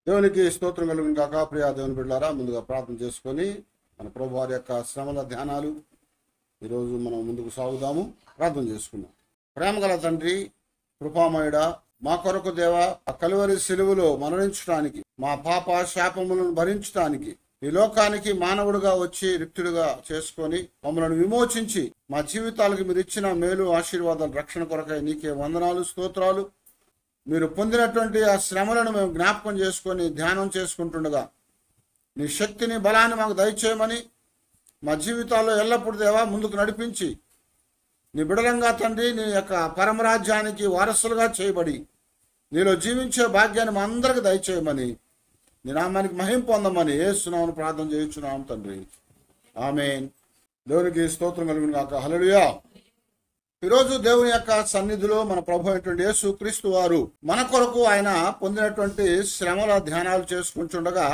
దేవునికి స్తోత్రం కలుగును కాక ప్రియా దేవుని బిడ్డారా ముందుగా ప్రార్థన చేసుకొని మన ప్రభు వారి యొక్క శ్రమల ధ్యానాలు ఈరోజు మనం ముందుకు సాగుదాము ప్రార్థన చేసుకుందాం ప్రేమగల తండ్రి కృపామయుడ మా కొరకు దేవ ఆ కలువరి సెలువులో మరణించడానికి మా పాప శాపములను భరించడానికి ఈ లోకానికి మానవుడిగా వచ్చి రిక్తుడిగా చేసుకొని మమ్మల్ని విమోచించి మా జీవితాలకు మీరు ఇచ్చిన మేలు ఆశీర్వాదాలు రక్షణ కొరకై నీకే వందనాలు స్తోత్రాలు మీరు పొందినటువంటి ఆ శ్రమలను మేము జ్ఞాపకం చేసుకొని ధ్యానం చేసుకుంటుండగా నీ శక్తిని బలాన్ని మాకు దయచేయమని మా జీవితాల్లో ఎల్లప్పుడూ దేవా ముందుకు నడిపించి నీ బిడలంగా తండ్రి నీ యొక్క పరమరాజ్యానికి వారసులుగా చేయబడి నీలో జీవించే భాగ్యాన్ని మా అందరికి దయచేయమని నీ నామానికి మహిం పొందమని ఏసునామని ప్రార్థన చేయించున్నాం తండ్రి ఆమెన్ దేవునికి స్తోత్రం కలిగిన కాక హల్లెలూయా ఈరోజు దేవుని యొక్క సన్నిధిలో మన ప్రభు అయినటువంటి యేసు క్రీస్తు వారు మన కొరకు ఆయన పొందినటువంటి శ్రమల ధ్యానాలు చేసుకుంటుండగా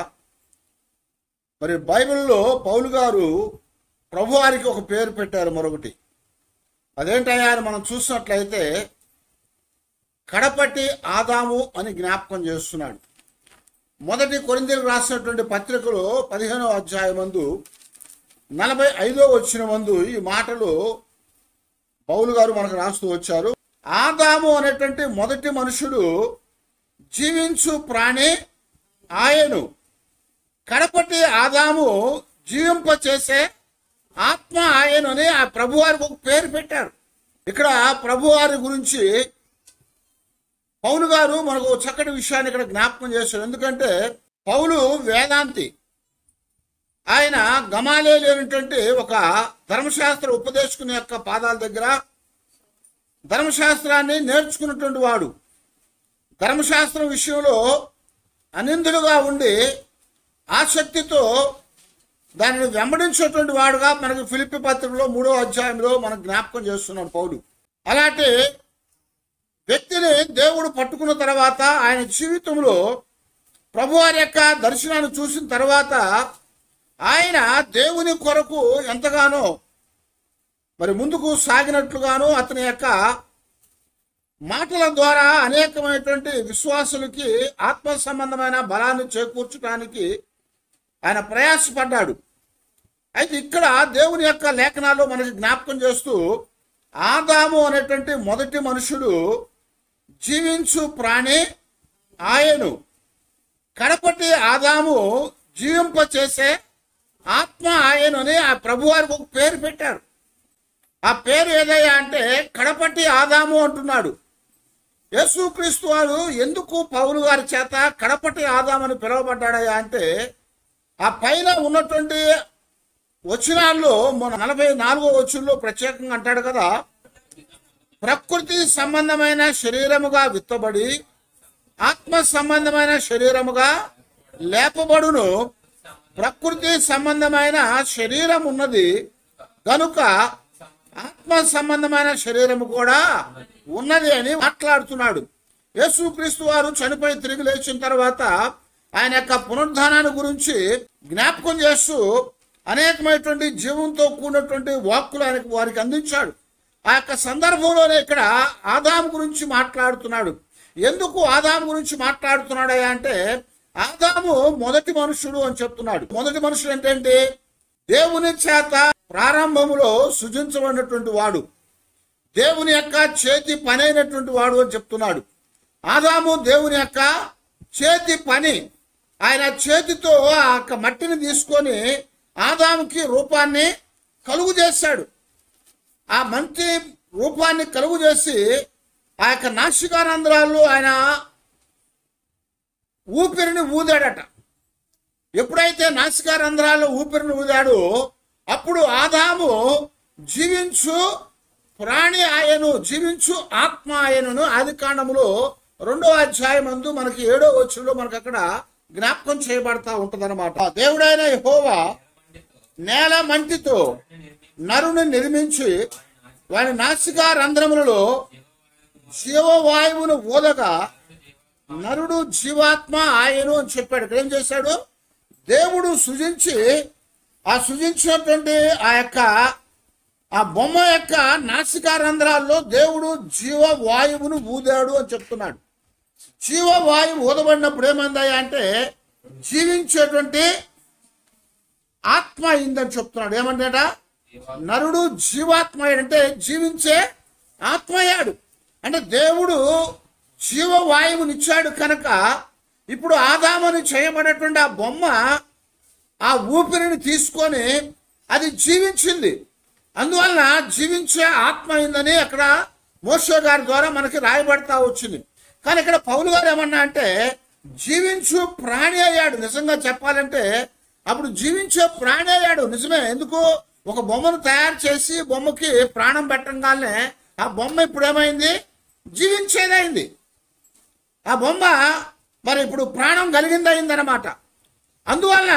మరి బైబిల్లో పౌలు గారు ప్రభు వారికి ఒక పేరు పెట్టారు మరొకటి అదేంటయ్యా అని మనం చూసినట్లయితే కడపటి ఆదాము అని జ్ఞాపకం చేస్తున్నాడు మొదటి కొరిందీలకు రాసినటువంటి పత్రికలో పదిహేనో అధ్యాయమందు నలభై ఐదో వచ్చిన మందు ఈ మాటలు పౌలు గారు మనకు రాస్తూ వచ్చారు ఆదాము అనేటువంటి మొదటి మనుషుడు జీవించు ప్రాణి ఆయను కడపటి ఆదాము జీవింప చేసే ఆత్మ ఆయను అని ఆ ప్రభువారికి ఒక పేరు పెట్టారు ఇక్కడ ప్రభువారి గురించి పౌలు గారు మనకు ఒక చక్కటి విషయాన్ని ఇక్కడ జ్ఞాపకం చేశారు ఎందుకంటే పౌలు వేదాంతి ఆయన గమాలే లేనటువంటి ఒక ధర్మశాస్త్ర ఉపదేశకుని యొక్క పాదాల దగ్గర ధర్మశాస్త్రాన్ని నేర్చుకున్నటువంటి వాడు ధర్మశాస్త్రం విషయంలో అనిందుడుగా ఉండి ఆసక్తితో దానిని వెంబడించేటువంటి వాడుగా మనకి ఫిలిపి పత్రికలో మూడో అధ్యాయంలో మనకు జ్ఞాపకం చేస్తున్నాడు పౌలు అలాంటి వ్యక్తిని దేవుడు పట్టుకున్న తర్వాత ఆయన జీవితంలో ప్రభువారి యొక్క దర్శనాన్ని చూసిన తర్వాత ఆయన దేవుని కొరకు ఎంతగానో మరి ముందుకు సాగినట్లుగాను అతని యొక్క మాటల ద్వారా అనేకమైనటువంటి విశ్వాసులకి ఆత్మ సంబంధమైన బలాన్ని చేకూర్చడానికి ఆయన ప్రయాసపడ్డాడు అయితే ఇక్కడ దేవుని యొక్క లేఖనాల్లో మనకి జ్ఞాపకం చేస్తూ ఆదాము అనేటువంటి మొదటి మనుషుడు జీవించు ప్రాణి ఆయను కడపటి ఆదాము జీవింప చేసే ఆత్మ ఆయను అని ఆ ప్రభువారికి ఒక పేరు పెట్టారు ఆ పేరు ఏదయ్యా అంటే కడపటి ఆదాము అంటున్నాడు యేసుక్రీస్తు వారు ఎందుకు పౌలు గారి చేత కడపటి ఆదామని పిలువబడ్డాడయ్యా అంటే ఆ పైన ఉన్నటువంటి వచనాల్లో మన నలభై నాలుగో వచనంలో ప్రత్యేకంగా అంటాడు కదా ప్రకృతి సంబంధమైన శరీరముగా విత్తబడి ఆత్మ సంబంధమైన శరీరముగా లేపబడును ప్రకృతి సంబంధమైన శరీరం ఉన్నది కనుక ఆత్మ సంబంధమైన శరీరము కూడా ఉన్నది అని మాట్లాడుతున్నాడు యేసుక్రీస్తు వారు చనిపోయి తిరిగి లేచిన తర్వాత ఆయన యొక్క పునరుద్ధానాన్ని గురించి జ్ఞాపకం చేస్తూ అనేకమైనటువంటి జీవంతో కూడినటువంటి వాక్కులు ఆయనకు వారికి అందించాడు ఆ యొక్క సందర్భంలోనే ఇక్కడ ఆదాం గురించి మాట్లాడుతున్నాడు ఎందుకు ఆదాం గురించి మాట్లాడుతున్నాడయ్యా అంటే ఆదాము మొదటి మనుషుడు అని చెప్తున్నాడు మొదటి మనుషుడు ఏంటంటే దేవుని చేత ప్రారంభములో సృజించబడినటువంటి వాడు దేవుని యొక్క చేతి పని అయినటువంటి వాడు అని చెప్తున్నాడు ఆదాము దేవుని యొక్క చేతి పని ఆయన చేతితో ఆ యొక్క మట్టిని తీసుకొని ఆదాముకి రూపాన్ని కలుగు చేశాడు ఆ మంచి రూపాన్ని కలుగు చేసి ఆ యొక్క నాసికారంధ్రాల్లో ఆయన ఊపిరిని ఊదాడట ఎప్పుడైతే నాసికారంధ్రాల్లో ఊపిరిని ఊదాడో అప్పుడు ఆదాము జీవించు ప్రాణి ఆయను జీవించు ఆత్మ ఆయనను ఆది కాండములో రెండో అధ్యాయం అందు మనకి ఏడో వచ్చులో మనకు అక్కడ జ్ఞాపకం చేయబడతా ఉంటదన్నమాట దేవుడైన యెహోవా నేల మంటితో నరుని నిర్మించి వాని నాసికా రంధ్రములలో జీవవాయువును ఊదగా నరుడు జీవాత్మ ఆయను అని చెప్పాడు ఇక్కడ ఏం చేశాడు దేవుడు సృజించి ఆ సృజించినటువంటి ఆ యొక్క ఆ బొమ్మ యొక్క నాసికా రంధ్రాల్లో దేవుడు జీవ వాయువును ఊదాడు అని చెప్తున్నాడు జీవవాయువు ఊదబడినప్పుడు ఏమైందయ్యా అంటే జీవించేటువంటి ఆత్మ అయిందని చెప్తున్నాడు ఏమంటేట నరుడు జీవాత్మ అయ్యాడంటే జీవించే ఆత్మ అయ్యాడు అంటే దేవుడు జీవవాయువునిచ్చాడు కనుక ఇప్పుడు ఆదామని చేయబడినటువంటి ఆ బొమ్మ ఆ ఊపిరిని తీసుకొని అది జీవించింది అందువలన జీవించే ఆత్మ అయిందని అక్కడ మోషే గారి ద్వారా మనకి రాయబడతా వచ్చింది కానీ ఇక్కడ పౌలు గారు ఏమన్నా అంటే జీవించు ప్రాణి అయ్యాడు నిజంగా చెప్పాలంటే అప్పుడు జీవించే ప్రాణి అయ్యాడు నిజమే ఎందుకు ఒక బొమ్మను తయారు చేసి బొమ్మకి ప్రాణం పెట్టంగానే ఆ బొమ్మ ఇప్పుడు ఏమైంది జీవించేదైంది ఆ బొమ్మ మరి ఇప్పుడు ప్రాణం కలిగింది అయిందనమాట అందువలన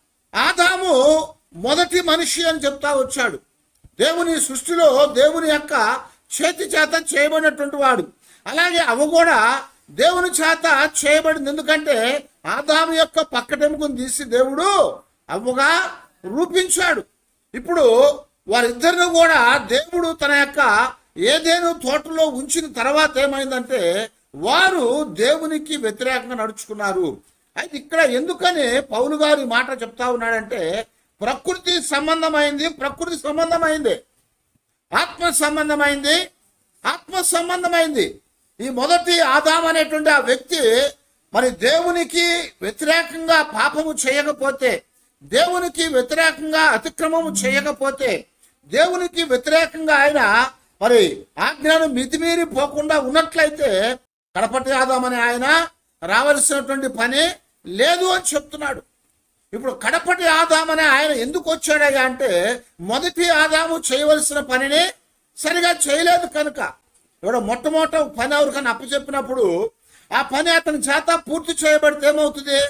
ఆదాము మొదటి మనిషి అని చెప్తా వచ్చాడు దేవుని సృష్టిలో దేవుని యొక్క చేతి చేత చేయబడినటువంటి వాడు అలాగే అవ కూడా దేవుని చేత చేయబడింది ఎందుకంటే ఆదాము యొక్క పక్కటెముకను తీసి దేవుడు అవ్వగా రూపించాడు ఇప్పుడు వారిద్దరిని కూడా దేవుడు తన యొక్క ఏదేను తోటలో ఉంచిన తర్వాత ఏమైందంటే వారు దేవునికి వ్యతిరేకంగా నడుచుకున్నారు అయితే ఇక్కడ ఎందుకని పౌలు గారు ఈ మాట చెప్తా ఉన్నాడంటే ప్రకృతి సంబంధమైంది ప్రకృతి సంబంధమైంది ఆత్మ సంబంధమైంది ఆత్మ సంబంధమైంది ఈ మొదటి ఆదాం అనేటువంటి ఆ వ్యక్తి మరి దేవునికి వ్యతిరేకంగా పాపము చేయకపోతే దేవునికి వ్యతిరేకంగా అతిక్రమము చేయకపోతే దేవునికి వ్యతిరేకంగా ఆయన మరి ఆజ్ఞను మితిమీరి పోకుండా ఉన్నట్లయితే కడపటి ఆదాం అనే ఆయన రావలసినటువంటి పని లేదు అని చెప్తున్నాడు ఇప్పుడు కడపటి ఆదాం అనే ఆయన ఎందుకు వచ్చాడయ్యా అంటే మొదటి ఆదాము చేయవలసిన పనిని సరిగా చేయలేదు కనుక ఇప్పుడు మొట్టమొదట పని ఎవరికైనా అప్పచెప్పినప్పుడు ఆ పని అతని చేత పూర్తి చేయబడితే ఏమవుతుంది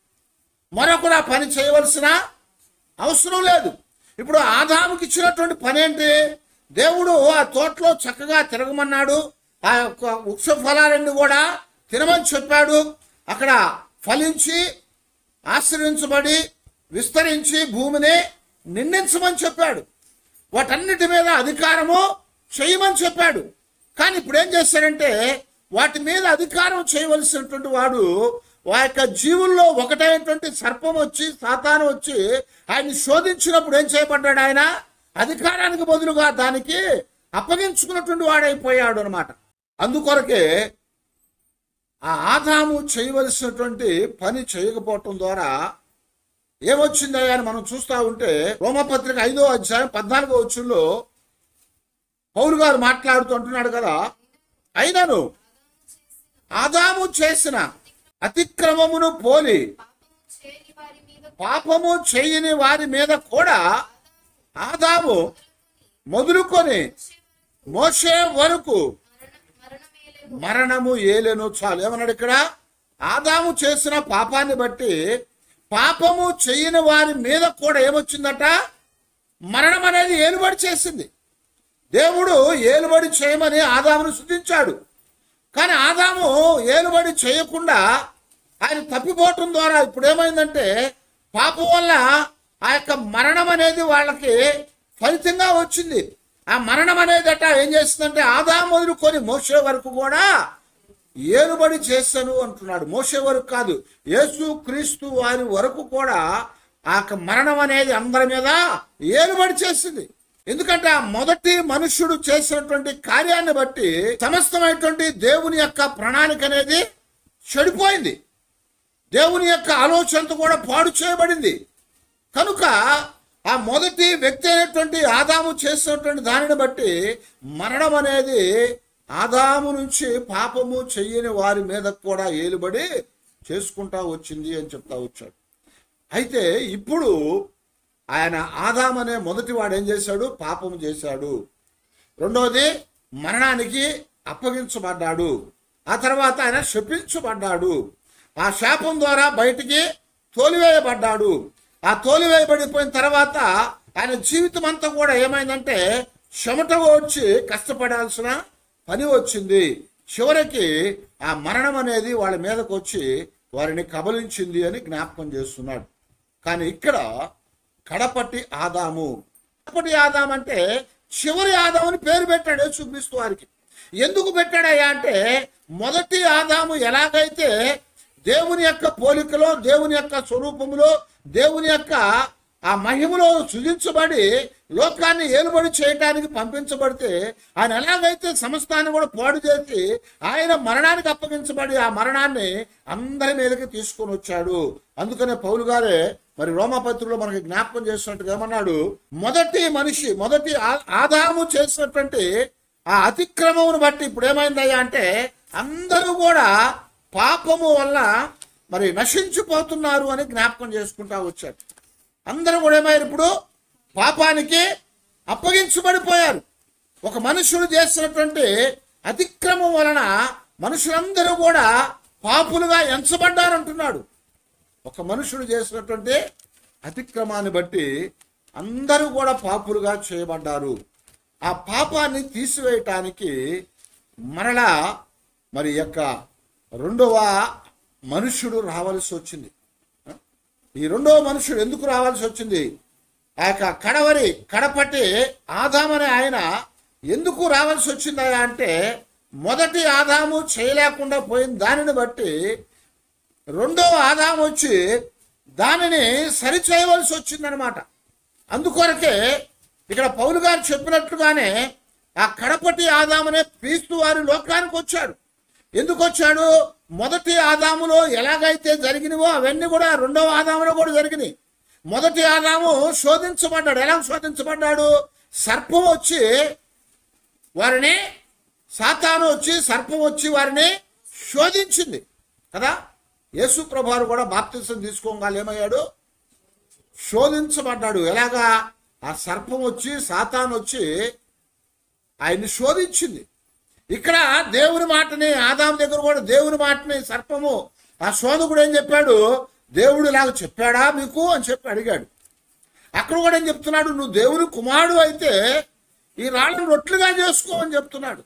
మరొకరు ఆ పని చేయవలసిన అవసరం లేదు ఇప్పుడు ఆదాముకి ఇచ్చినటువంటి పని ఏంటి దేవుడు ఆ తోటలో చక్కగా తిరగమన్నాడు ఆ యొక్క వృక్ష ఫలాలన్నీ కూడా తినమని చెప్పాడు అక్కడ ఫలించి ఆశ్రయించబడి విస్తరించి భూమిని నిందించమని చెప్పాడు వాటన్నిటి మీద అధికారము చేయమని చెప్పాడు కానీ ఇప్పుడు ఏం చేశాడంటే వాటి మీద అధికారం చేయవలసినటువంటి వాడు ఆ యొక్క జీవుల్లో ఒకటైనటువంటి సర్పం వచ్చి సాతాను వచ్చి ఆయన్ని శోధించినప్పుడు ఏం చేయబడ్డాడు ఆయన అధికారానికి బదులుగా దానికి అప్పగించుకున్నటువంటి వాడైపోయాడు అనమాట అందుకొరకే ఆ ఆదాము చేయవలసినటువంటి పని చేయకపోవటం ద్వారా ఏమొచ్చిందయ్యా అని మనం చూస్తా ఉంటే రోమపత్రిక ఐదో అధ్యాయం పద్నాలుగో వచ్చుల్లో పౌరు గారు మాట్లాడుతూ అంటున్నాడు కదా అయినను ఆదాము చేసిన అతిక్రమమును పోలి పాపము చేయని వారి మీద పాపము చేయని వారి మీద కూడా ఆదాము మొదలుకొని మోసే వరకు మరణ మరణమేలే మరణము ఏలెను చాలు ఏమన్నాడు ఇక్కడ ఆదాము చేసిన పాపాన్ని బట్టి పాపము చేయని వారి మీద కూడా ఏమొచ్చిందట మరణం అనేది ఏలుబడి చేసింది దేవుడు ఏలుబడి చేయమని ఆదామును శుద్ధించాడు కానీ ఆదాము ఏలుబడి చేయకుండా ఆయన తప్పిపోవటం ద్వారా ఇప్పుడు ఏమైందంటే పాపం వల్ల ఆ యొక్క మరణం అనేది వాళ్ళకి ఫలితంగా వచ్చింది ఆ మరణం అనేది అట ఏం చేస్తుందంటే ఆదాము మొదలుకొని మోసే వరకు కూడా ఏలుబడి చేశాను అంటున్నాడు మోసే వరకు కాదు యేసు క్రీస్తు వారి వరకు కూడా ఆ యొక్క మరణం అనేది అందరి మీద ఏలుబడి చేసింది ఎందుకంటే ఆ మొదటి మనుష్యుడు చేసినటువంటి కార్యాన్ని బట్టి సమస్తమైనటువంటి దేవుని యొక్క ప్రణాళిక అనేది చెడిపోయింది దేవుని యొక్క ఆలోచనతో కూడా పాడు చేయబడింది కనుక ఆ మొదటి వ్యక్తి అయినటువంటి ఆదాము చేసినటువంటి దానిని బట్టి మరణం అనేది ఆదాము నుంచి పాపము చెయ్యని వారి మీద కూడా ఏలుబడి చేసుకుంటా వచ్చింది అని చెప్తా వచ్చాడు అయితే ఇప్పుడు ఆయన ఆదాం అనే మొదటి వాడు ఏం చేశాడు పాపము చేశాడు రెండవది మరణానికి అప్పగించబడ్డాడు ఆ తర్వాత ఆయన శపించబడ్డాడు ఆ శాపం ద్వారా బయటికి తోలివేయబడ్డాడు ఆ తోలివేయబడిపోయిన తర్వాత ఆయన జీవితం అంతా కూడా ఏమైందంటే చెమట వచ్చి కష్టపడాల్సిన పని వచ్చింది చివరికి ఆ మరణం అనేది వాళ్ళ మీదకి వచ్చి వారిని కబలించింది అని జ్ఞాపకం చేస్తున్నాడు కానీ ఇక్కడ కడపటి ఆదాము కడపటి ఆదాం అంటే చివరి ఆదాం అని పేరు పెట్టాడు యేసుక్రీస్తు వారికి ఎందుకు పెట్టాడయ్యా అంటే మొదటి ఆదాము ఎలాగైతే దేవుని యొక్క పోలికలో దేవుని యొక్క స్వరూపములో దేవుని యొక్క ఆ మహిమలో సృజించబడి లోకాన్ని ఏలుబడి చేయటానికి పంపించబడితే ఆయన ఎలాగైతే సమస్తాన్ని కూడా పాడు చేసి ఆయన మరణానికి అప్పగించబడి ఆ మరణాన్ని అందరి మీదకి తీసుకొని వచ్చాడు అందుకనే పౌలు గారే మరి రోమపత్రిలో మనకి జ్ఞాపకం చేసినట్టుగా ఏమన్నాడు మొదటి మనిషి మొదటి ఆ- ఆదాము చేసినటువంటి ఆ అతిక్రమమును బట్టి ఇప్పుడు ఏమైందయ్యా అంటే అందరూ కూడా పాపము వల్ల మరి నశించిపోతున్నారు అని జ్ఞాపకం చేసుకుంటా వచ్చారు అందరూ కూడా ఏమయ్యారు ఇప్పుడు పాపానికి అప్పగించబడిపోయారు ఒక మనుషుడు చేసినటువంటి అతిక్రమం వలన మనుషులందరూ కూడా పాపులుగా ఎంచబడ్డారంటున్నాడు ఒక మనుషుడు చేసినటువంటి అతిక్రమాన్ని బట్టి అందరూ కూడా పాపులుగా చేయబడ్డారు ఆ పాపాన్ని తీసివేయటానికి మరలా మరి యొక్క రెండవ మనుష్యుడు రావాల్సి వచ్చింది ఈ రెండవ మనుషుడు ఎందుకు రావాల్సి వచ్చింది ఆ యొక్క కడవరి కడపటి ఆదామనే ఆయన ఎందుకు రావాల్సి వచ్చిందయా అంటే మొదటి ఆదాము చేయలేకుండా పోయిన దానిని బట్టి రెండవ ఆదాము వచ్చి దానిని సరిచేయవలసి వచ్చిందనమాట అందుకొరకే ఇక్కడ పౌలు గారు చెప్పినట్లుగానే ఆ కడపటి ఆదామునే క్రీస్తు వారి లోకానికి వచ్చాడు ఎందుకు వచ్చాడు మొదటి ఆదాములో ఎలాగైతే జరిగినవో అవన్నీ కూడా రెండవ ఆదాములో కూడా జరిగినాయి మొదటి ఆదాము శోధించబడ్డాడు ఎలా శోధించబడ్డాడు సర్పం వచ్చి వారిని సాతాను వచ్చి సర్పం వచ్చి వారిని శోధించింది కదా యేసు ప్రభారు కూడా బాప్తిసం తీసుకోగానే ఏమయ్యాడు శోధించబడ్డాడు ఎలాగా ఆ సర్పం వచ్చి సాతాను వచ్చి ఆయన్ని శోధించింది ఇక్కడ దేవుని మాటని ఆదాం దగ్గర కూడా దేవుని మాటని సర్పము ఆ శోధకుడు ఏం చెప్పాడు దేవుడు ఇలాగ చెప్పాడా మీకు అని చెప్పి అడిగాడు అక్కడ కూడా ఏం చెప్తున్నాడు నువ్వు దేవుని కుమారుడు అయితే ఈ రాళ్ళను రొట్లుగా చేసుకో అని చెప్తున్నాడు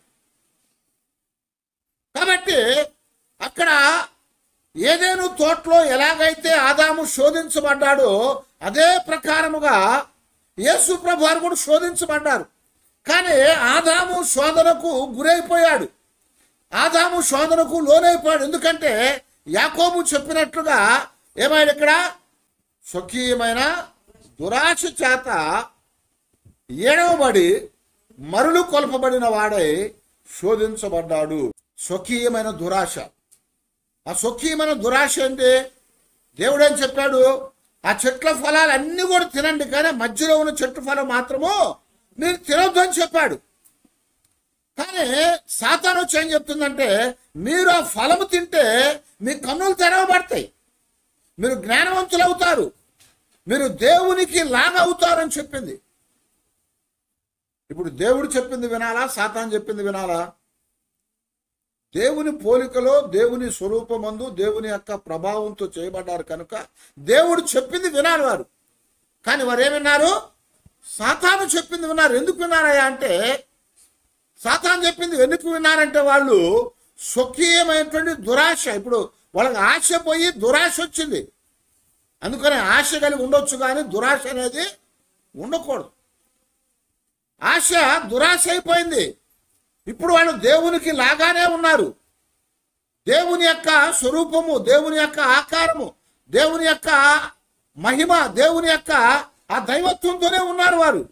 కాబట్టి అక్కడ ఏదేను తోటలో ఎలాగైతే ఆదాము శోధించబడ్డాడో అదే ప్రకారముగా యేసు ప్రభు వారు కూడా శోధించబడ్డారు కానీ ఆదాము శోధనకు గురైపోయాడు ఆదాము శోధనకు లోనైపోయాడు ఎందుకంటే యాకోబు చెప్పినట్లుగా ఏమైనా ఇక్కడ స్వకీయమైన దురాశ చేత ఏడవబడి మరులు కొల్పబడిన వాడై శోధించబడ్డాడు స్వకీయమైన దురాశ ఆ స్వకీయమైన దురాశ ఏంటి దేవుడు ఏం చెప్పాడు ఆ చెట్ల ఫలాలు అన్ని కూడా తినండి కానీ మధ్యలో ఉన్న చెట్టు ఫలం మాత్రము మీరు తినొద్దు అని చెప్పాడు కానీ సాతాను వచ్చి ఏం చెప్తుందంటే మీరు ఆ ఫలము తింటే మీ కన్నులు తెరవబడతాయి మీరు జ్ఞానవంతులు అవుతారు మీరు దేవునికి లాగవుతారని చెప్పింది ఇప్పుడు దేవుడు చెప్పింది వినాలా సాతాన్ చెప్పింది వినాలా దేవుని పోలికలో దేవుని స్వరూపమందు దేవుని యొక్క ప్రభావంతో చేయబడ్డారు కనుక దేవుడు చెప్పింది వినాలి వారు కానీ వారు ఏమిన్నారు సాతాను చెప్పింది విన్నారు ఎందుకు విన్నారయ్యా అంటే సాతాను చెప్పింది ఎందుకు విన్నారంటే వాళ్ళు స్వకీయమైనటువంటి దురాశ ఇప్పుడు వాళ్ళకి ఆశ పోయి దురాశ వచ్చింది అందుకని ఆశ కలిగి ఉండొచ్చు కానీ దురాశ అనేది ఉండకూడదు ఆశ దురాశ అయిపోయింది ఇప్పుడు వాళ్ళు దేవునికి లాగానే ఉన్నారు దేవుని యొక్క స్వరూపము దేవుని యొక్క ఆకారము దేవుని యొక్క మహిమ దేవుని యొక్క ఆ దైవత్వంతోనే ఉన్నారు వారు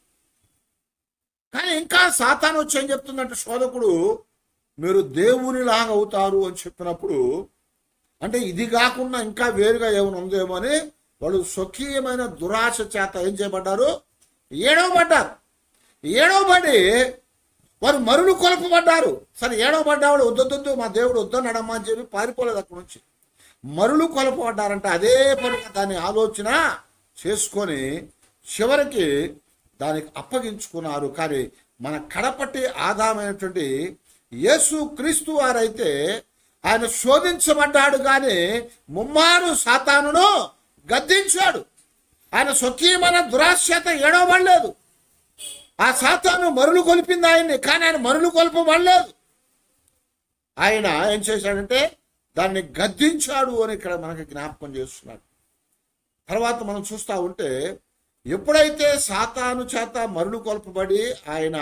కానీ ఇంకా సాతాను వచ్చి ఏం చెప్తుందంటే శోధకుడు మీరు దేవునిలాగా అవుతారు అని చెప్పినప్పుడు అంటే ఇది కాకుండా ఇంకా వేరుగా ఏమైనా ఉందేమో అని వాళ్ళు స్వకీయమైన దురాశ చేత ఏం చేయబడ్డారు ఏడవబడ్డారు ఏడవబడి వారు మరులు కొలపబడ్డారు సరే ఏడవబడ్డావాడు వద్దొద్దు మా దేవుడు వద్దన్నాడమ్మా అని చెప్పి పారిపోలేదు అక్కడి నుంచి మరులు కొలపబడ్డారంటే అదే పనిగా దాని ఆలోచన చేసుకొని చివరికి దానికి అప్పగించుకున్నారు కానీ మన కడపటి ఆదామైనటువంటి యేసు క్రీస్తు వారైతే ఆయన శోధించబడ్డాడు కానీ ముమ్మారు సాతానును గద్దించాడు ఆయన స్వకీయమైన దురాశ్యత ఏడవబడలేదు ఆ సాతాను మరులు కొలిపింది ఆయన్ని కానీ ఆయన మరులు కొల్పబడలేదు ఆయన ఏం చేశాడంటే దాన్ని గద్దించాడు అని ఇక్కడ మనకి జ్ఞాపకం చేస్తున్నాడు తర్వాత మనం చూస్తా ఉంటే ఎప్పుడైతే సాతాను చేత మరులు కొల్పబడి ఆయన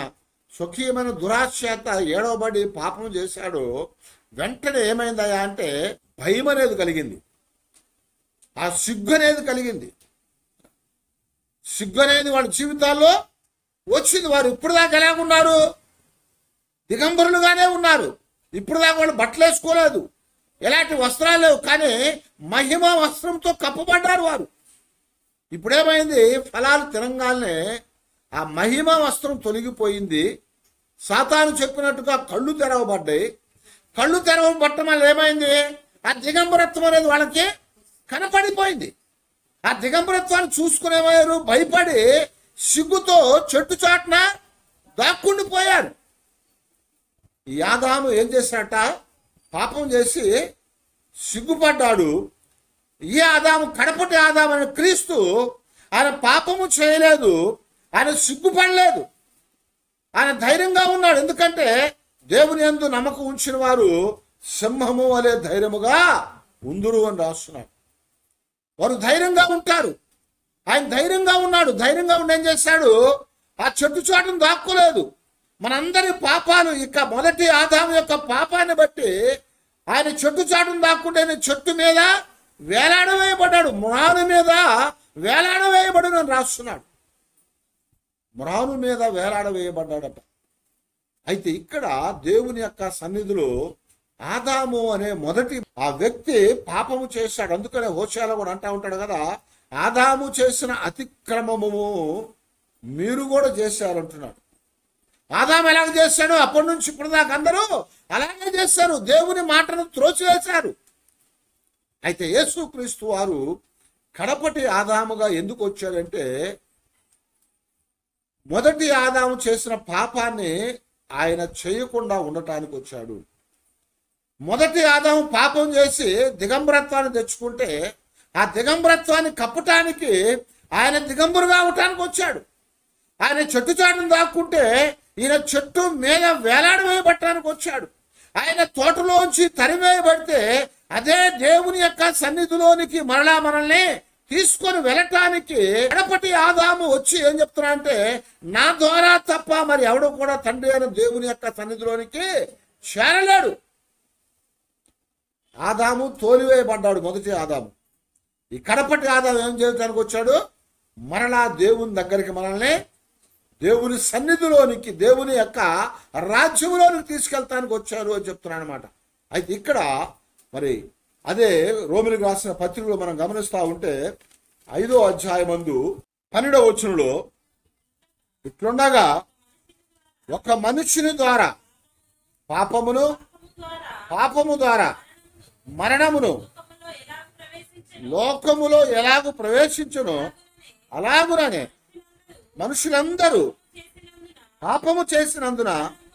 స్వకీయమైన దురాశ చేత ఏడవబడి పాపం చేశాడు వెంటనే ఏమైందయ్యా అంటే భయం అనేది కలిగింది ఆ సిగ్గు అనేది కలిగింది సిగ్గు అనేది వాళ్ళ జీవితాల్లో వచ్చింది వారు ఇప్పుడు దాకా ఎలా ఉన్నారు దిగంబరులుగానే ఉన్నారు ఇప్పుడు దాకా వాళ్ళు బట్టలు వేసుకోలేదు ఎలాంటి వస్త్రాలు లేవు కానీ మహిమ వస్త్రంతో కప్పబడ్డారు వారు ఇప్పుడేమైంది ఫలాలు తినంగానే ఆ మహిమ వస్త్రం తొలగిపోయింది సాతాను చెప్పినట్టుగా కళ్ళు తెరవబడ్డాయి కళ్ళు తెరవబట్టడం వల్ల ఏమైంది ఆ దిగంబరత్వం అనేది వాళ్ళకి కనపడిపోయింది ఆ దిగంబరత్వాన్ని చూసుకునేవారు భయపడి సిగ్గుతో చెట్టు చాటున దాక్కుండిపోయారు ఈ ఆదాము ఏం చేశాట పాపం చేసి సిగ్గుపడ్డాడు ఈ ఆదాము కడపటి ఆదాము అనే క్రీస్తు ఆయన పాపము చేయలేదు ఆయన సిగ్గుపడలేదు ఆయన ధైర్యంగా ఉన్నాడు ఎందుకంటే దేవుని యందు నమ్మకం ఉంచిన వారు సింహము వలె ధైర్యముగా ఉందురు అని రాస్తున్నాడు వారు ధైర్యంగా ఉంటారు ఆయన ధైర్యంగా ఉన్నాడు ధైర్యంగా ఉండి ఏం చేశాడు ఆ చెట్టు చాటును దాక్కోలేదు మనందరి పాపాలు ఇక మొదటి ఆదాము యొక్క పాపాన్ని బట్టి ఆయన చెట్టు చాటును దాక్కుంటే ఆయన చెట్టు మీద వేలాడవేయబడ్డాడు మ్రాను మీద వేలాడవేయబడి అని రాస్తున్నాడు మ్రాను మీద వేలాడవేయబడ్డాడట అయితే ఇక్కడ దేవుని యొక్క సన్నిధిలో ఆదాము అనే మొదటి ఆ వ్యక్తి పాపము చేశాడు అందుకనే హోషాలో కూడా అంటా ఉంటాడు కదా ఆదాము చేసిన అతిక్రమము మీరు కూడా చేశారంటున్నాడు ఆదాము ఎలాగ చేశాడు అప్పటి నుంచి ఇప్పుడు దాకా అందరూ అలాగే చేశారు దేవుని మాటను త్రోసివేశారు అయితే యేసుక్రీస్తు వారు కడపటి ఆదాముగా ఎందుకు వచ్చాడంటే మొదటి ఆదాము చేసిన పాపాన్ని ఆయన చేయకుండా ఉండటానికి వచ్చాడు మొదటి ఆదాము పాపం చేసి దిగంబరత్వాన్ని తెచ్చుకుంటే ఆ దిగంబరత్వాన్ని కప్పటానికి ఆయన దిగంబరుగా అవటానికి వచ్చాడు ఆయన చెట్టు చాటును దాక్కుంటే ఈయన చెట్టు మీద వేలాడవేయబట్టడానికి వచ్చాడు ఆయన తోటలోంచి తరివేయబడితే అదే దేవుని యొక్క సన్నిధిలోనికి మరలా మనల్ని తీసుకొని వెళ్ళటానికి ఎడపటి ఆదాము వచ్చి ఏం చెప్తున్నా అంటే నా ద్వారా తప్ప మరి ఎవడు కూడా తండ్రి అయిన దేవుని యొక్క సన్నిధిలోనికి చేరలేడు ఆదాము తోలివేయబడ్డాడు మొదటి ఆదాము ఈ కడపటి ఆదాము ఏం చేయడానికి వచ్చాడు మరలా దేవుని దగ్గరికి మనల్ని దేవుని సన్నిధిలోనికి దేవుని యొక్క రాజ్యంలోనికి తీసుకెళ్తానికి వచ్చారు అని చెప్తున్నాను అనమాట అయితే ఇక్కడ మరి అదే రోమిలకు రాసిన పత్రికలో మనం గమనిస్తూ ఉంటే ఐదో అధ్యాయమందు పన్నెండవ వచనంలో ఇట్లుండగా ఒక మనుషుని ద్వారా పాపమును పాపము ద్వారా మరణమును లోకములో ఎలాగూ ప్రవేశించును అలాగుననే మనుషులందరూ పాపము చేసినందున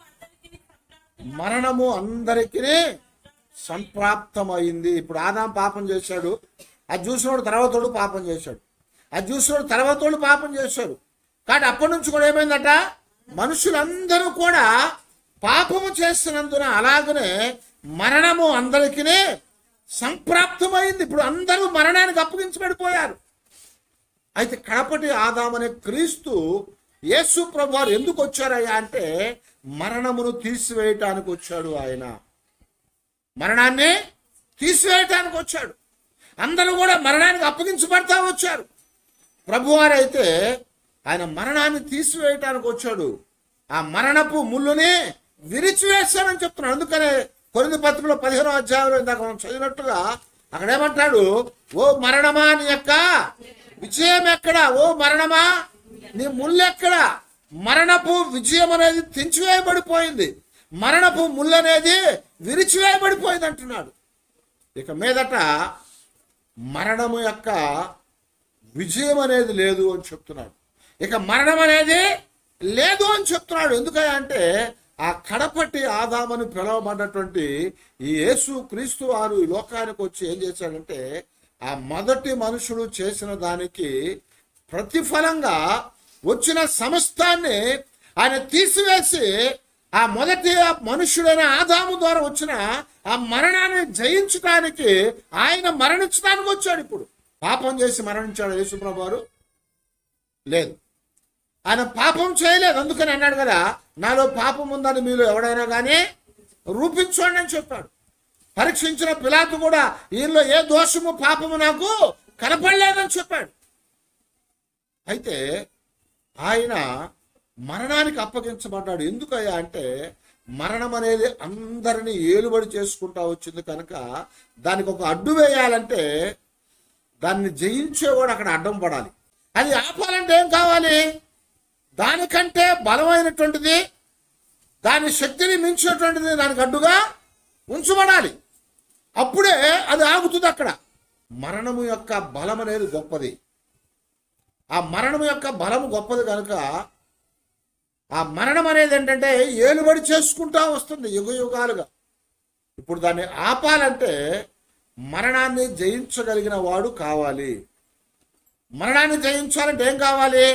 మరణము అందరికీ సంప్రాప్తమైంది ఇప్పుడు ఆదాం పాపం చేశాడు అది చూసినోడు తర్వాతోడు పాపం చేశాడు అది చూసినోడు తర్వాతోడు పాపం చేశాడు కాబట్టి అప్పటి నుంచి కూడా ఏమైందట మనుషులందరూ కూడా పాపము చేసినందున అలాగనే మరణము అందరికీ సంప్రాప్తమైంది ఇప్పుడు అందరూ మరణానికి అప్పగించబడిపోయారు అయితే కడపటి ఆదామనే క్రీస్తు యేసు ప్రభు వారు ఎందుకు వచ్చారయ్యా అంటే మరణమును తీసివేయటానికి వచ్చాడు ఆయన మరణాన్ని తీసివేయటానికి వచ్చాడు అందరూ కూడా మరణానికి అప్పగించబడతా వచ్చారు ప్రభువారైతే ఆయన మరణాన్ని తీసివేయటానికి వచ్చాడు ఆ మరణపు ముళ్ళుని విరిచివేశానని చెప్తున్నాడు అందుకనే కొరింది పత్రికలో పదిహేనో అధ్యాయంలో ఇందాక మనం చదివినట్టుగా అక్కడ ఏమంటాడు ఓ మరణమా నీ యొక్క విజయం ఎక్కడ ఓ మరణమా నీ ముళ్ళు ఎక్కడ మరణపు విజయం అనేది తెంచివేయబడిపోయింది మరణపు ముళ్ళు అనేది విరిచివేయబడిపోయింది అంటున్నాడు ఇక మీదట మరణము యొక్క విజయం అనేది లేదు అని చెప్తున్నాడు ఇక మరణం అనేది లేదు అని చెప్తున్నాడు ఎందుకని అంటే ఆ కడపటి ఆదామని పిలవబడినటువంటి ఈ యేసు క్రీస్తు వారు ఈ లోకానికి వచ్చి ఏం చేశాడంటే ఆ మొదటి మనుషుడు చేసిన దానికి ప్రతిఫలంగా వచ్చిన సమస్తాన్ని ఆయన తీసివేసి ఆ మొదటి ఆ మనుష్యుడైన ఆదాము ద్వారా వచ్చిన ఆ మరణాన్ని జయించడానికి ఆయన మరణించడానికి వచ్చాడు ఇప్పుడు పాపం చేసి మరణించాడు యేసుప్రభు వారు లేదు ఆయన పాపం చేయలేదు అందుకని అన్నాడు కదా నాలో పాపం ఉందని మీలో ఎవడైనా కానీ రూపించండి అని చెప్పాడు పరీక్షించిన పిలాతు కూడా ఈయనలో ఏ దోషము పాపము నాకు కనపడలేదని చెప్పాడు అయితే ఆయన మరణానికి అప్పగించబడ్డాడు ఎందుకయ్యా అంటే మరణం అనేది అందరినీ ఏలుబడి చేసుకుంటా వచ్చింది కనుక దానికి ఒక అడ్డు వేయాలంటే దాన్ని జయించేవాడు అక్కడ అడ్డం పడాలి అది ఆపాలంటే ఏం కావాలి దానికంటే బలమైనటువంటిది దాని శక్తిని మించినటువంటిది దానికి అడ్డుగా ఉంచబడాలి అప్పుడే అది ఆగుతుంది అక్కడ మరణము యొక్క బలం అనేది గొప్పది ఆ మరణము యొక్క బలము గొప్పది కనుక ఆ మరణం అనేది ఏంటంటే ఏలుబడి చేసుకుంటా వస్తుంది యుగ యుగాలుగా ఇప్పుడు దాన్ని ఆపాలంటే మరణాన్ని జయించగలిగిన వాడు కావాలి మరణాన్ని జయించాలంటే ఏం కావాలి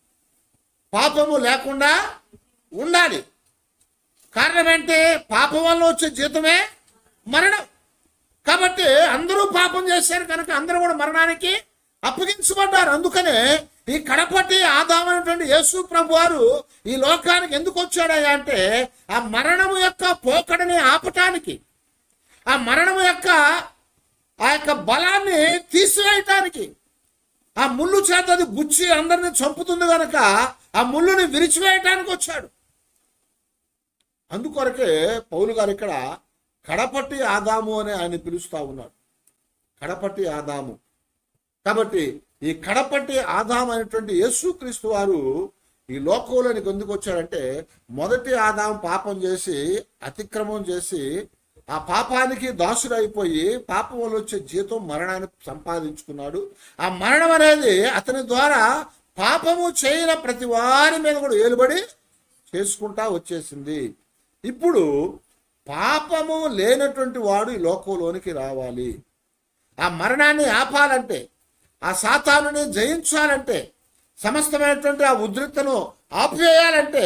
పాపము లేకుండా ఉండాలి కారణం ఏంటి పాపం వల్ల వచ్చే జీతమే మరణం కాబట్టి అందరూ పాపం చేశారు కనుక అందరూ కూడా మరణానికి అప్పగించబడ్డారు అందుకనే ఈ కడపటి ఆదామైనటువంటి యేసు ప్రభు వారు ఈ లోకానికి ఎందుకు వచ్చాడయ్యా అంటే ఆ మరణము యొక్క పోకడని ఆపటానికి ఆ మరణము యొక్క ఆ యొక్క బలాన్ని తీసివేయటానికి ఆ ముళ్ళు చేత అది గుచ్చి అందరిని చంపుతుంది కనుక ఆ ముళ్ళుని విరిచివేయటానికి వచ్చాడు అందుకొరకే పౌలు గారు ఇక్కడ కడపట్టి ఆదాము అని ఆయన పిలుస్తా ఉన్నాడు కడపట్టి ఆదాము కాబట్టి ఈ కడపట్టి ఆదాము అనేటువంటి యేసుక్రీస్తు వారు ఈ లోకంలోనికి ఎందుకు వచ్చాడంటే మొదటి ఆదాము పాపం చేసి అతిక్రమం చేసి ఆ పాపానికి దాసుడైపోయి పాపం వల్ల వచ్చే జీతం మరణాన్ని సంపాదించుకున్నాడు ఆ మరణం అనేది అతని ద్వారా పాపము చేయని ప్రతి వారి మీద కూడా ఏలుబడి చేసుకుంటా వచ్చేసింది ఇప్పుడు పాపము లేనటువంటి వాడు ఈ లోకంలోనికి రావాలి ఆ మరణాన్ని ఆపాలంటే ఆ సాతానుని జయించాలంటే సమస్తమైనటువంటి ఆ ఉద్రిక్తను ఆపివేయాలంటే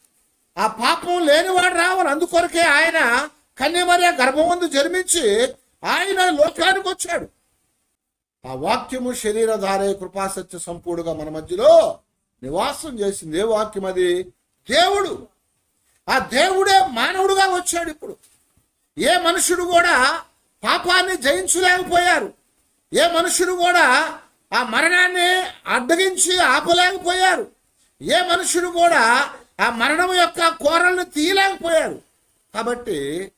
ఆ పాపం లేనివాడు రావాలి అందుకొరకే ఆయన కన్యమర్య గర్భమందు జన్మించి ఆయన లోకానికి వచ్చాడు ఆ వాక్యము శరీరధారే కృపాసత్య సంపూడుగా మన మధ్యలో నివాసం చేసింది ఏ వాక్యం అది దేవుడు ఆ దేవుడే మానవుడుగా వచ్చాడు ఇప్పుడు ఏ మనుషుడు కూడా పాపాన్ని జయించలేకపోయారు ఏ మనుషుడు కూడా ఆ మరణాన్ని అడ్డగించి ఆపలేకపోయారు ఏ మనుషుడు కూడా ఆ మరణం యొక్క కోరల్ని తీయలేకపోయారు కాబట్టి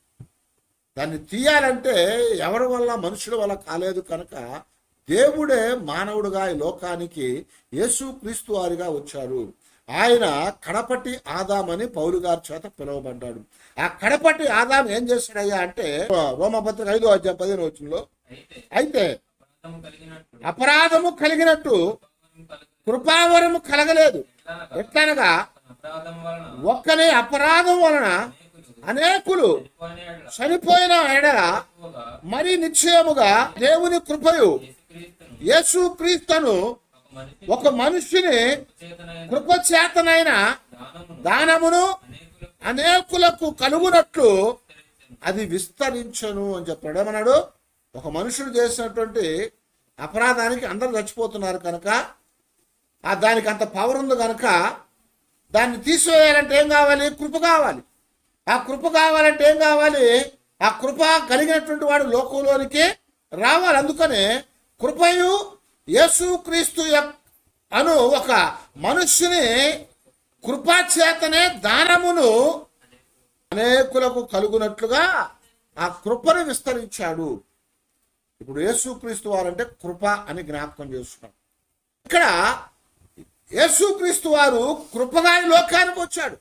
దాన్ని తీయాలంటే ఎవరి వల్ల మనుషుల వల్ల కాలేదు కనుక దేవుడే మానవుడుగా ఈ లోకానికి యేసు క్రీస్తు వారిగా వచ్చారు ఆయన కడపటి ఆదామని పౌలు గారి చేత పిలువబడ్డాడు ఆ కడపటి ఆదాం ఏం చేశాడయ్యా అంటే రోమపత్రిక ఐదో అధ్యాయం పదిహేను వచ్చినలో అయితే అయితే అపరాధము కలిగినట్టు అపరాధము కలిగినట్టు పాపము కలుగు- కృపావరము కలగలేదు ఎట్లనగా ఎట్లనగా తన అపరాధం వలన ఒక్కని అపరాధం వలన అనేకులు అనేకులు చనిపోయిన ఎడల చనిపోయిన ఎడల ఎక్కువగా మరి నిశ్చయముగా దేవుని కృపయు యేసుక్రీస్తును యేసు క్రీస్తును ఒక మనిషి ఒక మనుష్యుని చేతనైన కృపచేతనైన దానమును దానమును అనేకులకు అనేకులకు కలుగునట్లు విస్తరించెను. అది విస్తరించను అని చెప్పాడు ఏమన్నాడు ఒక మనుషుడు చేసినటువంటి అపరాధానికి అందరూ చచ్చిపోతున్నారు కనుక ఆ దానికి అంత పవర్ ఉంది కనుక దాన్ని తీసివేయాలంటే ఏం కావాలి కృప కావాలి ఆ కృప కావాలంటే ఏం కావాలి ఆ కృప కలిగినటువంటి వాడు లోకంలోనికి రావాలి అందుకనే కృపయు యేసుక్రీస్తు యొక్క అను ఒక మనుష్యుని కృపాచేతనే దానమును అనేకులకు కలుగునట్లుగా ఆ కృపను విస్తరించాడు ఇప్పుడు యేసుక్రీస్తు వారంటే కృప అని జ్ఞాపకం చేస్తున్నాం ఇక్కడ యేసుక్రీస్తు వారు కృపగా ఈ లోకానికి వచ్చాడు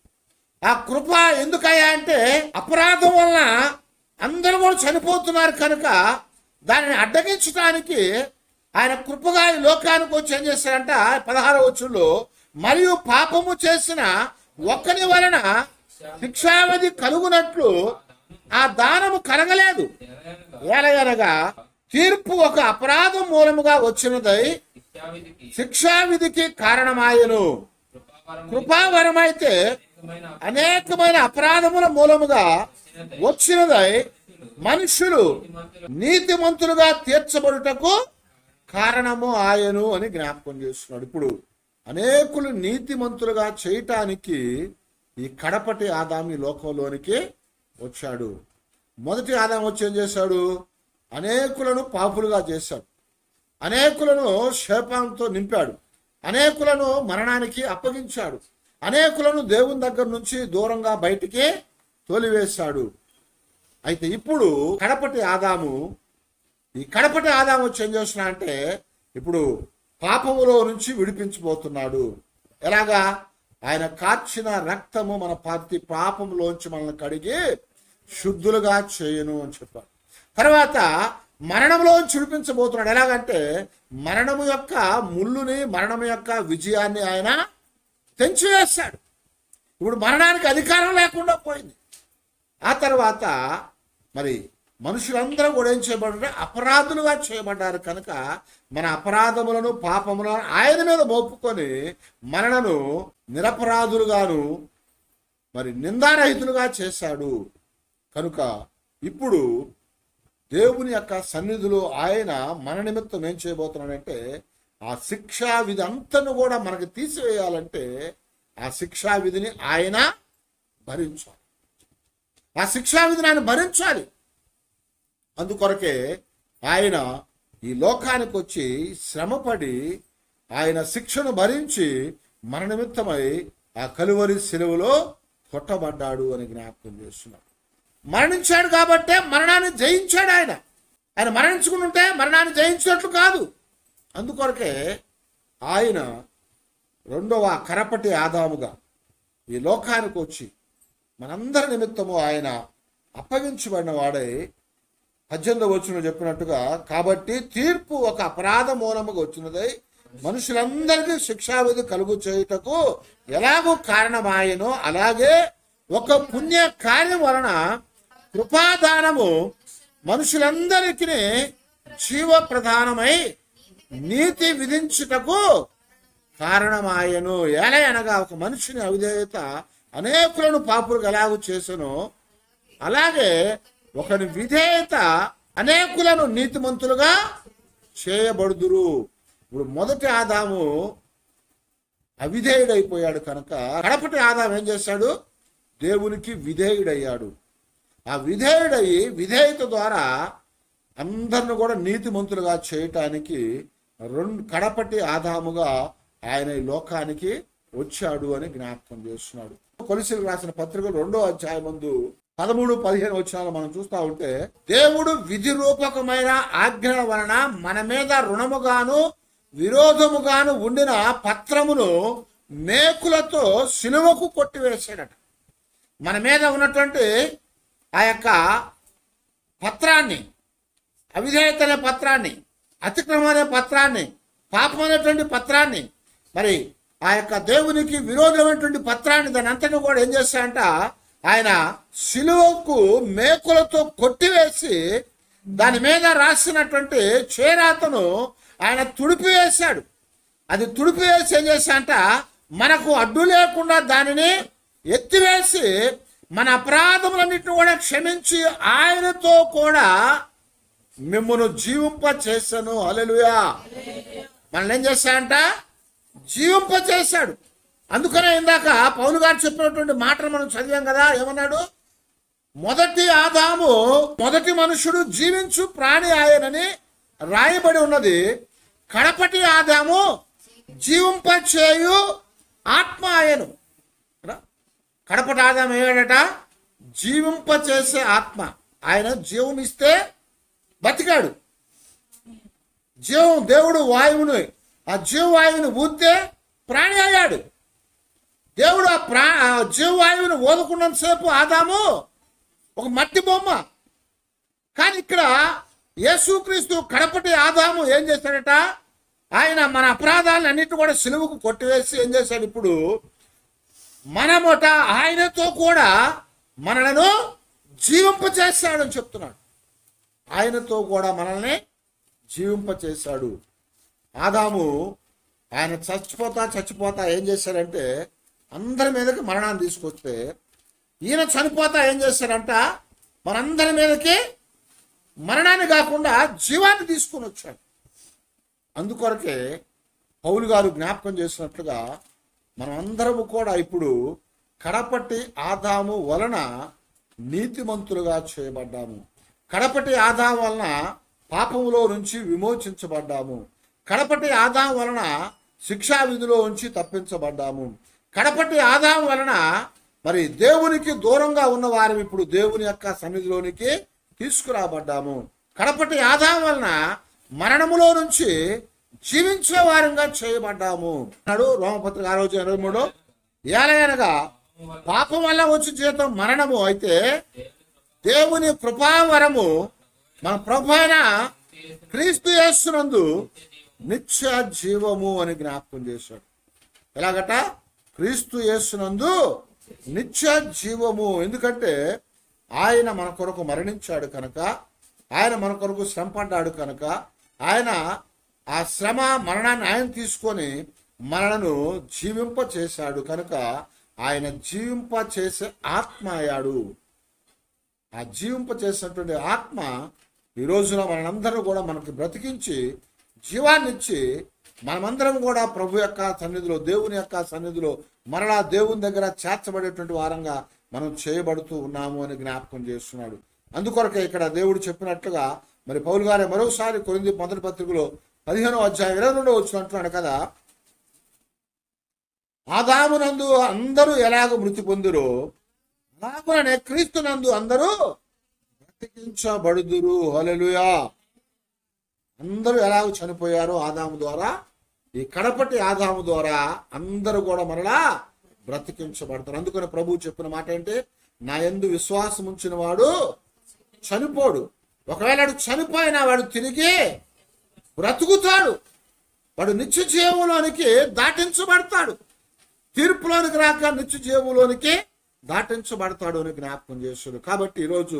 ఆ కృప ఎందుకయ్యా అంటే అపరాధం వలన అందరూ కూడా చనిపోతున్నారు కనుక దానిని అడ్డగించడానికి ఆయన కృపగా ఈ లోకానికి వచ్చి ఏం చేశారంట పదహారవ వచ్చుల్లో మరియు పాపము చేసిన ఒక్కని వలన శిక్షావధి కలుగునట్లు ఆ దానము కలగలేదు ఎలయనగా ఏలయనగా తీర్పు ఒక అపరాధం మూలముగా వచ్చినదై శిక్షావిధికి శిక్షావిధికి కారణమాయను కృపావరము కృపావరమైతే అనేకమైన అనేకమైన అపరాధముల మూలముగా వచ్చినదై మనుషులు నీతిమంతులుగా తీర్చబడుటకు కారణము ఆయను అని జ్ఞాపకం చేస్తున్నాడు ఇప్పుడు అనేకులు నీతిమంతులుగా చేయటానికి ఈ కడపటి ఆదాం ఈ లోకంలోనికి వచ్చాడు మొదటి ఆదాం వచ్చి ఏం చేశాడు అనేకులను పాపులుగా చేశాడు అనేకులను శాపంతో నింపాడు అనేకులను మరణానికి అప్పగించాడు అనేకులను దేవుని దగ్గర నుంచి దూరంగా బయటికి తోలివేశాడు అయితే ఇప్పుడు కడపటి ఆదాము ఈ కడపటి ఆదాము వచ్చి ఏం చేస్తున్నా అంటే ఇప్పుడు పాపములో నుంచి విడిపించబోతున్నాడు ఎలాగా ఆయన కార్చిన రక్తము మన ప్రతి పాపములోంచి మనల్ని కడిగి శుద్ధులుగా చేయను అని చెప్పారు తర్వాత మరణంలోంచి విడిపించబోతున్నాడు ఎలాగంటే మరణము యొక్క ముళ్ళుని మరణం యొక్క విజయాన్ని ఆయన తెంచివేశాడు ఇప్పుడు మరణానికి అధికారం లేకుండా పోయింది ఆ తర్వాత మరి మనుషులందరూ కూడా ఏం చేయబడ్డారు అపరాధులుగా చేయబడ్డారు కనుక మన అపరాధములను పాపములను ఆయన మీద మోపుకొని మనలను నిరపరాధులుగాను మరి నిందారహితులుగా చేశాడు కనుక ఇప్పుడు దేవుని యొక్క సన్నిధిలో ఆయన మన నిమిత్తం ఏం చేయబోతున్నాడంటే ఆ శిక్షా విధి అంతను కూడా మనకు తీసివేయాలంటే ఆ శిక్షా విధిని ఆయన భరించాలి ఆ శిక్షా విధిని ఆయన భరించాలి అందుకొరకే ఆయన ఈ లోకానికి వచ్చి శ్రమపడి ఆయన శిక్షను భరించి మన నిమిత్తమై ఆ కలువరి సెలవులో కొట్టబడ్డాడు అని జ్ఞాపకం చేస్తున్నాడు మరణించాడు కాబట్టే మరణాన్ని జయించాడు ఆయన ఆయన మరణించుకుని ఉంటే మరణాన్ని జయించినట్లు కాదు అందుకొరకే ఆయన రెండవ కరపటి ఆదాముగా ఈ లోకానికి వచ్చి మనందరి నిమిత్తము ఆయన అప్పగించబడిన వాడై పద్దెనిమిదవ వచ్చిన చెప్పినట్టుగా కాబట్టి తీర్పు ఒక అపరాధ మూలముగా వచ్చినదై మనుషులందరికీ శిక్షావిధి కలుగు చేయుటకు ఎలాగో కారణమాయనో అలాగే ఒక పుణ్య కార్యం వలన కృపాదానము మనుషులందరికీ జీవ ప్రధానమై నీతి విధించుటకు కారణమాయను ఎలా అనగా ఒక మనిషిని అవిధేయత అనేకులను పాపులకు ఎలాగూ చేసను అలాగే ఒకని విధేయత అనేకులను నీతిమంతులుగా చేయబడుదురు ఇప్పుడు మొదటి ఆదాము అవిధేయుడైపోయాడు కనుక కడపటి ఆదాం ఏం చేశాడు దేవునికి విధేయుడయ్యాడు ఆ విధేయుడయి విధేయత ద్వారా అందరిని కూడా నీతిమంతులుగా చేయటానికి రెండు కడపటి ఆదాముగా ఆయన ఈ లోకానికి వచ్చాడు అని జ్ఞాపకం చేస్తున్నాడు కొలిసిలు రాసిన పత్రికలు రెండో అధ్యాయం ముందు పదమూడు పదిహేను వచ్చినాలు మనం చూస్తా ఉంటే దేవుడు విధి రూపకమైన ఆజ్ఞల వలన మన మీద రుణముగాను విరోధముగాను ఉండిన పత్రమును మేకులతో సిలువకు కొట్టివేశాడట మన మీద ఉన్నటువంటి ఆ యొక్క పత్రాన్ని అవిధేయత అనే పత్రాన్ని అతిక్రమం అనే పత్రాన్ని పాపం అనేటువంటి పత్రాన్ని మరి ఆ యొక్క దేవునికి విరోధమైనటువంటి పత్రాన్ని దాని అంతటి కూడా ఏం చేస్తాడంట ఆయన శిలువకు మేకులతో కొట్టివేసి దాని మీద రాసినటువంటి చేరాతను ఆయన తుడిపివేశాడు అది తుడిపివేసి ఏం చేశాడంట మనకు అడ్డు లేకుండా దానిని ఎత్తివేసి మన అపరాధములన్నింటిని కూడా క్షమించి ఆయనతో కూడా మిమ్మల్ని జీవింప చేశాను అలెలుయా మనల్ని ఏం చేశాడంట జీవింప చేశాడు అందుకనే ఇందాక పౌలు గారు చెప్పినటువంటి మాటలు మనం చదివాం కదా ఏమన్నాడు మొదటి ఆదాము మొదటి మనుషుడు జీవించు ప్రాణి ఆయనని రాయబడి ఉన్నది కడపటి ఆదాము జీవింప చేయు ఆత్మ ఆయను కదా? కడపటి ఆదాము ఏడాడట జీవింప చేసే ఆత్మ ఆయన జీవం ఇస్తే బతికాడు జీవం దేవుడు వాయువుని ఆ జీవవాయువుని ఊస్తే ప్రాణి అయ్యాడు దేవుడు ఆ ప్రా ఆ జీవవాయువుని ఓదుకున్నంతసేపు ఆదాము ఒక మట్టి బొమ్మ కానీ ఇక్కడ యేసుక్రీస్తు కడపటి ఆదాము ఏం చేశాడట ఆయన మన అపరాధాలను అన్నిటి కూడా సిలువకు కొట్టివేసి ఏం చేశాడు ఇప్పుడు మనమట ఆయనతో కూడా మనలను జీవింపచేస్తాడని చెప్తున్నాడు ఆయనతో కూడా మనల్ని జీవింపచేశాడు ఆదాము ఆయన చచ్చిపోతా చచ్చిపోతా ఏం చేశాడంటే అందరి మీదకి మరణాన్ని తీసుకొస్తే ఈయన చనిపోతా ఏం చేశాడంట మనందరి మీదకి మరణాన్ని కాకుండా జీవాన్ని తీసుకొని వచ్చాడు అందుకొరకే పౌలు గారు జ్ఞాపకం చేసినట్లుగా మనం అందరము కూడా ఇప్పుడు కడపటి ఆదాము వలన నీతిమంతులుగా చేయబడ్డాము కడపటి ఆదాం వలన పాపములో నుంచి విమోచించబడ్డాము కడపటి ఆదాం వలన శిక్షా విధిలో నుంచి తప్పించబడ్డాము కడపటి ఆదాం వలన మరి దేవునికి దూరంగా ఉన్న వారం ఇప్పుడు దేవుని యొక్క సన్నిధిలోనికి తీసుకురాబడ్డాము కడపటి ఆదాం వలన మరణములో నుంచి జీవించే వారంగా చేయబడ్డాము అన్నాడు రోమపత్రిక ఆ రోజు ఇరవై మూడు ఏలయనగా పాపం వల్ల వచ్చి జీతం మరణము అయితే దేవుని కృపావరము మన ప్రభు అయిన క్రీస్తు యేసునందు నిత్య జీవము అని జ్ఞాపకం చేశాడు ఎలాగట క్రీస్తు యేసునందు నిత్య జీవము ఎందుకంటే ఆయన మన కొరకు మరణించాడు కనుక ఆయన మన కొరకు శ్రమ పడ్డాడు కనుక ఆయన ఆ శ్రమ మరణాన్ని ఆయన తీసుకొని మనలను జీవింప చేశాడు కనుక ఆయన జీవింప చేసే ఆత్మ అయ్యాడు ఆ జీవింప చేసినటువంటి ఆత్మ ఈ రోజున మనందరూ కూడా మనకి బ్రతికించి జీవాన్నిచ్చి మనమందరం కూడా ప్రభు యొక్క సన్నిధిలో దేవుని యొక్క సన్నిధిలో మరలా దేవుని దగ్గర చేర్చబడేటువంటి వారంగా మనం చేయబడుతూ ఉన్నాము అని జ్ఞాపకం చేస్తున్నాడు అందుకొరకే ఇక్కడ దేవుడు చెప్పినట్లుగా మరి పౌలు గారి మరోసారి కొరింది మొదటి పత్రికలో పదిహేనో అధ్యాయం ఇరవై రెండో వచ్చిన అంటున్నాడు కదా ఆదామునందు అందరూ ఎలాగ మృతి పొందురో అలాగుననే క్రీస్తునందు అందరూ బ్రతికించబడుదురు హల్లెలూయా అందరూ ఎలాగ చనిపోయారో ఆదాము ద్వారా ఈ కడపటి ఆదాము ద్వారా అందరూ కూడా మరలా బ్రతికించబడతారు అందుకని ప్రభువు చెప్పిన మాట ఏంటి నా ఎందు విశ్వాసం ఉంచిన వాడు చనిపోడు ఒకవేళ వాడు చనిపోయినా వాడు తిరిగి బ్రతుకుతాడు వాడు నిత్య జీవంలోనికి దాటించబడతాడు తీర్పులోనికి రాక నిత్య జీవంలోనికి దాటించబడతాడు అని జ్ఞాపకం చేస్తాడు కాబట్టి ఈరోజు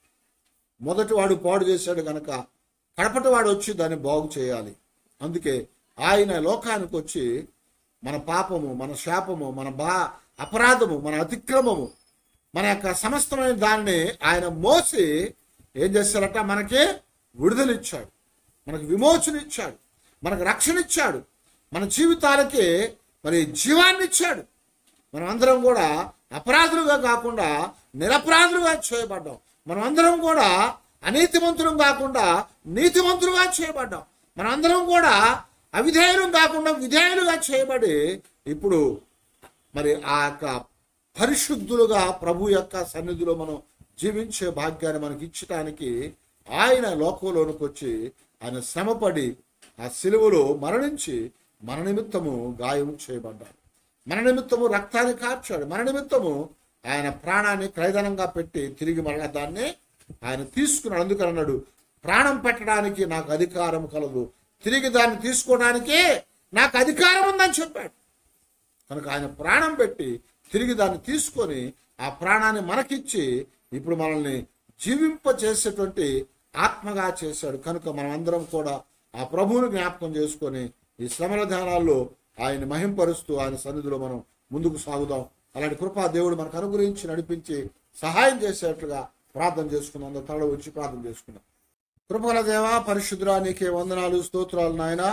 మొదటి వాడు పాడు చేశాడు గనక కడపటి వాడు వచ్చి దాన్ని బాగు చేయాలి అందుకే ఆయన లోకానికి వచ్చి మన పాపము మన శాపము మన బా అపరాధము మన అతిక్రమము మన యొక్క సమస్తమైన దాన్ని ఆయన మోసి ఏం చేశారట మనకి విడుదలిచ్చాడు మనకు విమోచన ఇచ్చాడు మనకు రక్షణ ఇచ్చాడు మన జీవితాలకి మరి జీవాన్ని ఇచ్చాడు మనం అందరం కూడా అపరాధులుగా కాకుండా నిరపరాధులుగా చేయబడ్డాం మనం అందరం కూడా అనీతిమంతులం కాకుండా నీతిమంతులుగా చేయబడ్డాం మనం అందరం కూడా అవిధేయులం కాకుండా విధేయులుగా చేయబడి ఇప్పుడు మరి ఆ యొక్క పరిశుద్ధులుగా ప్రభు యొక్క సన్నిధిలో మనం జీవించే భాగ్యాన్ని మనకి ఇచ్చటానికి ఆయన లోకంలోనికి వచ్చి ఆయన శ్రమపడి ఆ సిలువలో మరణించి మన నిమిత్తము గాయం చేయబడ్డాడు మన నిమిత్తము రక్తాన్ని కార్చాడు మన నిమిత్తము ఆయన ప్రాణాన్ని క్రైదనంగా పెట్టి తిరిగి మరలా దాన్ని ఆయన తీసుకున్నాడు అందుకని అన్నాడు ప్రాణం పెట్టడానికి నాకు అధికారం కలదు తిరిగి దాన్ని తీసుకోవడానికి నాకు అధికారం ఉందని చెప్పాడు కనుక ఆయన ప్రాణం పెట్టి తిరిగి దాన్ని తీసుకొని ఆ ప్రాణాన్ని మనకిచ్చి ఇప్పుడు మనల్ని జీవింప చేసేటువంటి ఆత్మగా చేశాడు కనుక మనం అందరం కూడా ఆ ప్రభువుని జ్ఞాపకం చేసుకొని ఈ శ్రమల ధ్యానాల్లో ఆయన మహింపరుస్తూ ఆయన సన్నిధిలో మనం ముందుకు సాగుదాం అలాంటి కృపా దేవుడు మనకు అనుగ్రహించి నడిపించి సహాయం చేసేట్లుగా ప్రార్థన చేసుకుందాం అందరూ తల వచ్చి ప్రార్థన చేసుకుందాం కృపగల దేవా పరిశుద్ధురా నీకే వందనాలు స్తోత్రాలు నాయనా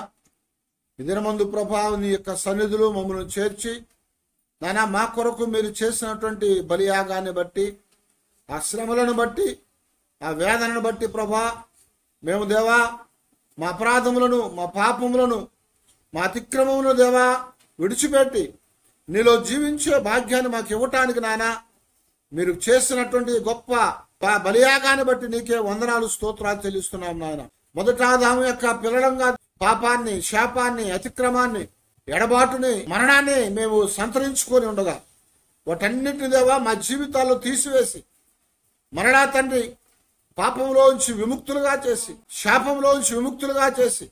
ఈ దినమందు ప్రభా నీ యొక్క సన్నిధులు మమ్మల్ని చేర్చి నాయన మా కొరకు మీరు చేసినటువంటి బలియాగాన్ని బట్టి ఆ శ్రమలను బట్టి ఆ వేదనను బట్టి ప్రభా మేము దేవా మా అపరాధములను మా పాపములను మా అతిక్రమములను దేవా విడిచిపెట్టి నీలో జీవించే భాగ్యాన్ని మాకు ఇవ్వటానికి నాయన మీరు చేసినటువంటి గొప్ప బ- బలియాగాన్ని బట్టి నీకే వందనాలు స్తోత్రాలు చెల్లిస్తున్నాం నాయన మొదట ఆదాము యొక్క పిల్లలంగా పాపాన్ని శాపాన్ని అతిక్రమాన్ని ఎడబాటుని మరణాన్ని మేము సంతరించుకొని ఉండగా వాటన్నిటిని దేవా మా జీవితాల్లో తీసివేసి మరలా తండ్రి పాపంలో నుంచి విముక్తులుగా చేసి శాపంలో నుంచి విముక్తులుగా చేసి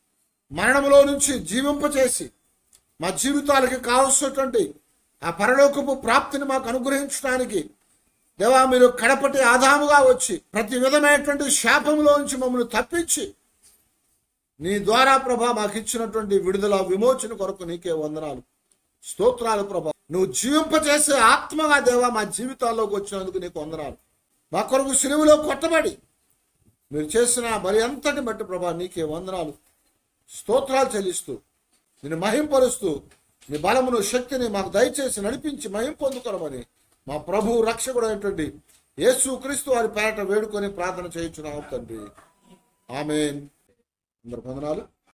మరణంలో నుంచి జీవింపచేసి మా జీవితాలకి కావలసినటువంటి ఆ పరలోకపు ప్రాప్తిని మాకు అనుగ్రహించడానికి దేవా మీరు కడపటి ఆదాముగా వచ్చి ప్రతి విధమైనటువంటి శాపంలో నుంచి మమ్మల్ని తప్పించి నీ ద్వారా ప్రభా మాకు ఇచ్చినటువంటి విడుదల విమోచన కొరకు నీకే వందనాలు స్తోత్రాలు ప్రభా నువ్వు జీవింపచేసే ఆత్మగా దేవా మా జీవితాల్లోకి వచ్చినందుకు నీకు వందనాలు మా కొరకు సిలువలో కొట్టబడి మీరు చేసిన బలి అంతటి బట్టి ప్రభా నీకే వందనాలు స్తోత్రాలు చెల్లిస్తూ నిన్ను మహింపరుస్తూ నీ బలమును శక్తిని మాకు దయచేసి నడిపించి మహిం పొందుకొనమని మా ప్రభు రక్షకుడు అయినటువంటి యేసు క్రీస్తు వారి పేరట వేడుకొని ప్రార్థన చేయించున్నాం తండ్రి ఆమెన్ అందరు పొందనాలు